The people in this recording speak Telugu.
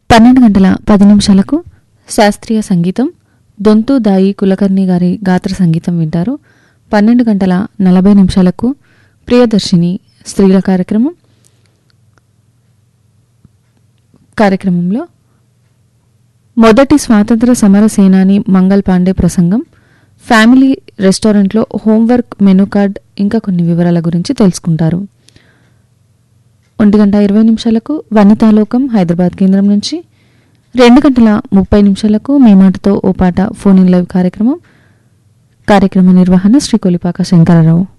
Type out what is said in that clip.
పన్నెండు గంటల పది నిమిషాలకు శాస్త్రీయ సంగీతం దొంతు దాయి కులకర్ణి గారి గాత్ర సంగీతం వింటారు పన్నెండు గంటల నలభై నిమిషాలకు ప్రియదర్శిని స్త్రీల కార్యక్రమం కార్యక్రమంలో మొదటి స్వాతంత్ర సమర సేనాని మంగల్ పాండే ప్రసంగం ఫ్యామిలీ రెస్టారెంట్లో హోంవర్క్ మెనూ కార్డ్ ఇంకా కొన్ని వివరాల గురించి తెలుసుకుంటారు ఒంటి గంట ఇరవై నిమిషాలకు వనితాలోకం హైదరాబాద్ కేంద్రం నుంచి రెండు గంటల ముప్పై నిమిషాలకు మీ మాటతో ఓ పాట ఫోన్ ఇన్ లైవ్ కార్యక్రమం కార్యక్రమ నిర్వహణ శ్రీ కొలిపాక శంకరరావు